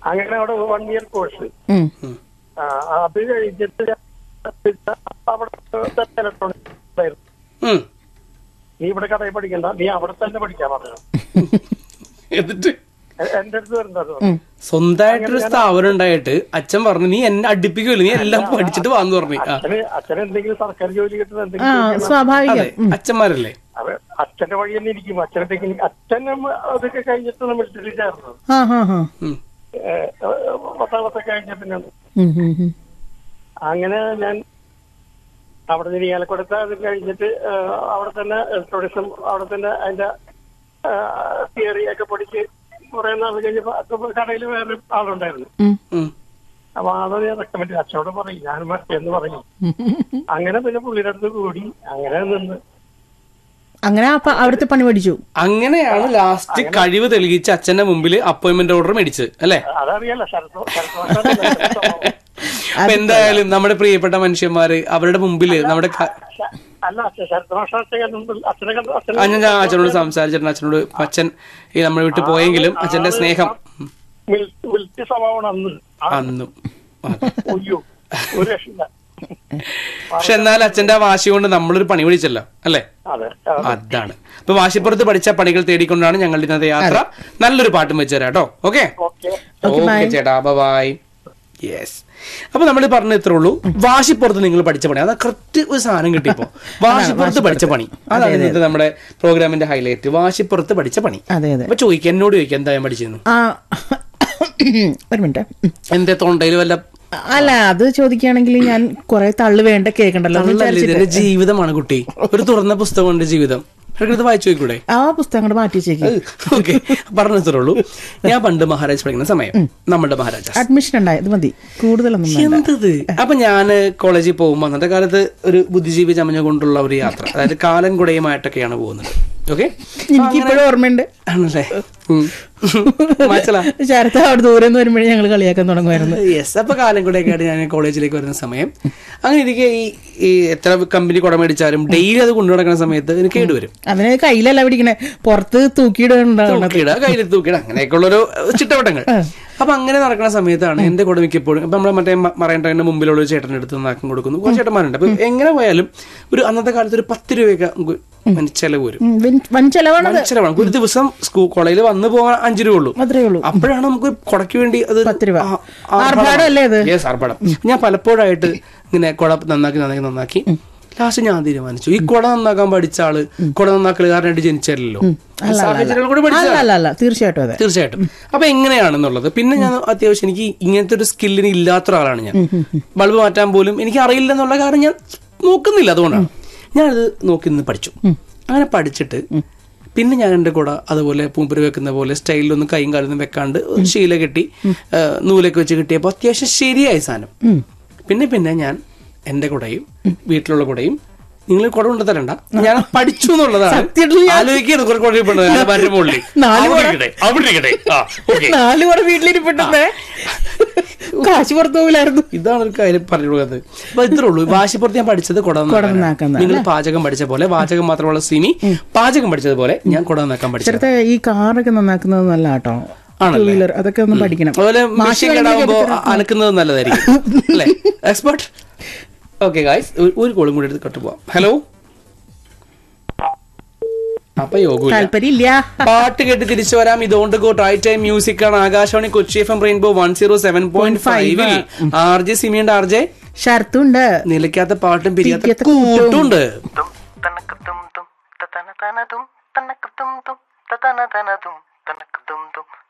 അങ്ങനെ അവിടെ one year course ഉം. അത് കഴിഞ്ഞിട്ട് ഞാൻ പിന്നെ അവിടെ ഇലക്ട്രോണിക്സ് ആയിരുന്നു ഉം. നീ ഇവിടെ കടയിൽ പഠിക്കണ്ട നീ അവിടെ തന്നെ പഠിക്കാൻ പറഞ്ഞു എന്നിട്ട് എ- എന്റെ അടുത്ത് വരണ്ടത് ഉം. സ്വന്തമായിട്ടൊരു സ്ഥാപനം ഉണ്ടായിട്ട് അച്ഛൻ പറഞ്ഞു നീ എന്നെ അടുപ്പിക്കൂല നീ എല്ലാം പഠിച്ചിട്ട് വാന്ന് പറഞ്ഞു ആ അച്ഛന് അച്ഛൻ എന്തെങ്കിലും സർക്കാർ ജോലി കിട്ടുന്ന ആ എന്തെങ്കിലും ചെയ്യണം. സ്വാഭാവികം അതെ അച്ഛന്മാരല്ലേ അത് അച്ഛന്റെ വഴി തന്നെ ഇരിക്കും അച്ഛനെ ടെക്നിക്ക് അച്ഛൻ അതൊക്കെ കഴിഞ്ഞിട്ട് മിലിറ്ററി ചേർന്നത് ആ ഹാ ഹാ ഉം. ഏഹ്, ഏഹ്, പത്താമത്തെ കഴിഞ്ഞ പിന്നെ ഉം, ഉം, ഉം. അങ്ങനെ ഞാൻ അവിടെ നിന്ന് ഇയാലക്കൊടുത്ത് അത് കഴിഞ്ഞിട്ട് ഏഹ്, അവിടെ തന്നെ ടൂറിസം അവിടെ തന്നെ അതിന്റെ തിയറി ഒക്കെ പഠിച്ച് കുറെ നാൾ കഴിഞ്ഞപ്പോ കടയിൽ വേറെ ആളുണ്ടായിരുന്നു ഉം. ഉം. അപ്പൊ ആളെ ഞാൻ റെക്കമെൻഡ് അച്ഛനോട് പറയും ഞാൻ മറ്റേന്ന് പറയും അങ്ങനെ പിന്നെ പുള്ളിയുടെ അടുത്ത് കൂടി അങ്ങനെ നിന്ന് അങ്ങനെ അപ്പൊ അവിടുത്തെ പണി പഠിച്ചു അങ്ങനെയാണ് ലാസ്റ്റ് കഴിവ് തെളിയിച്ച് അച്ഛന്റെ മുമ്പിൽ അപ്പോയിന്റ്മെന്റ് ഓർഡർ മേടിച്ചത് അല്ലേ അതറിയാലോ ശരത് ശരത് അപ്പൊ എന്തായാലും നമ്മുടെ പ്രിയപ്പെട്ട മനുഷ്യന്മാര് അവരുടെ മുമ്പില് നമ്മുടെ ക- അല്ല അച്ഛൻ ശരത് മാഷ അച്ഛൻ കണ്ടു അച്ഛനെ കണ്ടു ആ, ഞാൻ ഞാൻ അച്ഛനോട് സംസാരിച്ചിട്ടുണ്ട് അച്ഛനോട് അച്ഛൻ ഈ നമ്മളെ വിട്ട് പോയെങ്കിലും അച്ഛന്റെ സ്നേഹം ഉം. വിളിച്ച സ്വഭാവമാണ് അന്ന് ആ, അന്നും അതെ. ഉയ്യോ ഒരു രക്ഷയില്ല പക്ഷെ എന്നാൽ അച്ഛന്റെ ആ വാശി കൊണ്ട് നമ്മളൊരു പണി പിടിച്ചല്ലോ അല്ലേ അതെ അതാണ് അപ്പൊ വാശിപ്പുറത്ത് പഠിച്ച പണികൾ തേടിക്കൊണ്ടാണ് ഞങ്ങളുടെ ഇന്നത്തെ യാത്ര നല്ലൊരു പാട്ടും വെച്ചു തരാം കേട്ടോ ഓക്കെ ഓക്കെ ഓക്കെ ചേട്ടാ ബൈ യെസ് അപ്പൊ നമ്മൾ പറഞ്ഞ ഇത്രേ ഉള്ളൂ വാശിപ്പുറത്ത് നിങ്ങൾ പഠിച്ച പണി അത് കറക്റ്റ് ഒരു സാധനം കിട്ടിയപ്പോ വാശിപ്പുറത്ത് പഠിച്ച പണി അതാണ് ഇന്നത്തെ നമ്മുടെ പ്രോഗ്രാമിന്റെ ഹൈലൈറ്റ് വാശിപ്പുറത്ത് പഠിച്ച പണി അതെ അതെ അപ്പൊ ചോദിക്കാം എന്നോട് ചോദിക്കാം എന്താ ഞാൻ പഠിച്ചിരുന്നു ആ ഒരു മിനിറ്റ് എന്റെ തൊണ്ടയിൽ വല്ല അല്ല അത് ചോദിക്കുകയാണെങ്കിൽ ഞാൻ കുറെ തള്ളു വേണ്ട കേൾക്കണ്ടല്ലോ എന്ന് തള്ളല്ല, വിചാരിച്ചിട്ട് ഇതിന്റെ ജീവിതമാണ് കുട്ടി ഒരു തുറന്ന പുസ്തകമുണ്ട് ജീവിതം ഇത് വായിച്ചു നോക്കൂടെ ആ പുസ്തകം അങ്ങോട്ട് മാറ്റി വെച്ചേക്ക് ഓക്കെ പറഞ്ഞത്രേ ഉള്ളൂ ഞാൻ പണ്ട് മഹാരാജ് പഠിക്കുന്ന സമയം നമ്മുടെ മഹാരാജാസ് അഡ്മിഷൻ ഉണ്ടായി ഇത് മതി കൂടുതലൊന്നും വേണ്ട എന്തത് അപ്പൊ ഞാൻ കോളേജിൽ പോകുമ്പോൾ അന്നത്തെ കാലത്ത് ഒരു ബുദ്ധിജീവി ചമഞ്ഞ കൊണ്ടുള്ള ഒരു യാത്ര അതായത് കാലൻ കുടയുമായിട്ടൊക്കെയാണ് പോകുന്നത് ഓക്കെ എനിക്കിപ്പോഴും ഓർമ്മയുണ്ട് ആണല്ലേ ഉം. മനസ്സിലാ ശരത്ത് അവിടെ ദൂരെ നിന്ന് വരുമ്പോഴേ ഞങ്ങൾ കളിയാക്കാൻ തുടങ്ങുമായിരുന്നു യെസ് അപ്പൊ കാലം കൂടെ ആയിട്ട് ഞാൻ കോളേജിലേക്ക് വരുന്ന സമയം അങ്ങനെ എനിക്ക് ഈ ഈ എത്ര കമ്പനി കുട മേടിച്ചാലും ഡെയിലി അത് കൊണ്ടു നടക്കുന്ന സമയത്ത് എനിക്ക് കേടുവരും അതിന് കയ്യിലല്ല പിടിക്കണേ പുറത്ത് തൂക്കിയിടുണ്ടാവണം തൂക്കിയിട കയ്യിൽ തൂക്കിയിട അങ്ങനെയൊക്കെയുള്ളൊരു ചിട്ടവട്ടങ്ങൾ അപ്പൊ അങ്ങനെ നടക്കുന്ന സമയത്താണ് എന്റെ കൂടെ മിക്കപ്പോഴും ഇപ്പൊ നമ്മളെ മറ്റേ മ- മറൈൻ ട്രെയിനിന്റെ മുമ്പിലുള്ള ഒരു ചേട്ടൻ്റെ അടുത്ത് നാക്കം കൊടുക്കുന്നു കുറച്ച് ചേട്ടന്മാരുണ്ട് അപ്പൊ എങ്ങനെ പോയാലും ഒരു അന്നത്തെ കാലത്ത് ഒരു പത്ത് രൂപയൊക്കെ നമുക്ക് അതിന് ചെലവ് വരും ഉം, വൻ- വൻ ചെലവാണത് വൻ ചെലവാണ് ഒരു ദിവസം സ്കൂൾ കോളേജിൽ വന്ന് പോകാൻ അഞ്ചു രൂപ ഉള്ളൂ അത്രേ ഉള്ളൂ അപ്പോഴാണ് നമുക്ക് കൊടയ്ക്ക് വേണ്ടി അത് പത്ത് രൂപ. ആർഭാടം അല്ലേ അത്? യെസ് ആർഭാടം ഞാൻ പലപ്പോഴായിട്ട് ഇങ്ങനെ കുട നന്നാക്കി നന്നാക്കി നന്നാക്കി ലാസ്റ്റ് ഞാൻ തീരുമാനിച്ചു ഈ കുട നന്നാക്കാൻ പഠിച്ച ആള് കുട നന്നാക്കലുകാരനായിട്ട് ജനിച്ചല്ലോ സാഹചര്യങ്ങൾ കൂടി പഠിച്ച അല്ല അല്ല അല്ല തീർച്ചയായിട്ടും അതെ തീർച്ചയായിട്ടും അപ്പൊ എങ്ങനെയാണെന്നുള്ളത് പിന്നെ ഞാൻ അത്യാവശ്യം എനിക്ക് ഇങ്ങനത്തെ ഒരു സ്കില്ലിന് ഇല്ലാത്ത ഒരാളാണ് ഞാൻ ബൾബ് മാറ്റാൻ പോലും എനിക്ക് അറിയില്ല എന്നുള്ള കാരണം ഞാൻ നോക്കുന്നില്ല അതുകൊണ്ടാണ് ഞാനത് നോക്കി നിന്ന് പഠിച്ചു അങ്ങനെ പഠിച്ചിട്ട് പിന്നെ ഞാൻ എൻ്റെ കൂടെ അതുപോലെ പൂമ്പര് വെക്കുന്ന പോലെ സ്റ്റൈലിലൊന്നും കൈയും കാലൊന്നും വെക്കാണ്ട് ഒരു ശീല കെട്ടി ആ, നൂലൊക്കെ വെച്ച് കിട്ടിയപ്പോൾ അത്യാവശ്യം ശരിയായ സാധനം പിന്നെ പിന്നെ ഞാൻ എൻ്റെ കൂടെയും വീട്ടിലുള്ള കൂടെയും നിങ്ങൾ കുട കൊണ്ട് തരണ്ട ഞാൻ പഠിച്ചു എന്നുള്ളതാണ് സത്യത്തിൽ ഞാൻ- ആലോചിക്കുന്നത് കുറെ കുഴ മറ്റേ മുകളിൽ നാല് അവിടെ കുട- ഇരിക്കട്ടെ, അവിടെ ഇരിക്കട്ടെ. ആ, okay. നാല് കൂടെ വീട്ടിലിരിപ്പിട്ടേ കാശ് പുറത്തു പോകില്ലായിരുന്നു ഇതാണ് ഒരു കാര്യം പറഞ്ഞു കൊടുക്കുന്നത് അപ്പൊ ഇത്രേ ഉള്ളൂ വാശിപ്പുറത്ത് ഞാൻ പഠിച്ചത് കുട നന്നാക്കാൻ. നിങ്ങൾ പാചകം പഠിച്ച പോലെ വാചകം മാത്രമുള്ള സിനി പാചകം പഠിച്ചതുപോലെ ഞാൻ കുട നന്നാക്കാൻ പഠിച്ചത് ചിലത്തെ ഈ കാറൊക്കെ നന്നാക്കുന്നത് നല്ല കേട്ടോ ടൂ വീലർ അതൊക്കെ ഒന്ന് പഠിക്കണം അതുപോലെ മാഷ് മെഷീൻ കളിക്കുന്ന കേടാവുമ്പോ കേട്ടിട്ട് അലക്കുന്നത് നല്ലതായിരിക്കും അല്ലേ എക്സ്പെർട്ട് ഓക്കെ ഗായ്സ് ഒരു കോളും കൂടി എടുത്ത് കട്ടു പോവാം ഹലോ അപ്പൊ യോഗമില്ല താല്പര്യം ഇല്ല പാട്ട് കേട്ട് തിരിച്ചു വരാം ഇതുകൊണ്ട് ഗോ ട്രൈ ടൈം മ്യൂസിക് ആണ് Akashvani Kochi F M rainbow one zero seven point five R J സിമിയുണ്ട് ആർ ജെ ഷർത്തുണ്ട് നിലയ്ക്കാത്ത പാട്ടും പിരിയാത്ത പിരിയാത്ത കൂട്ടുണ്ട് tum tanakatum tum tatanatanatum tanakatum tum tatanatanatum tanakatum tum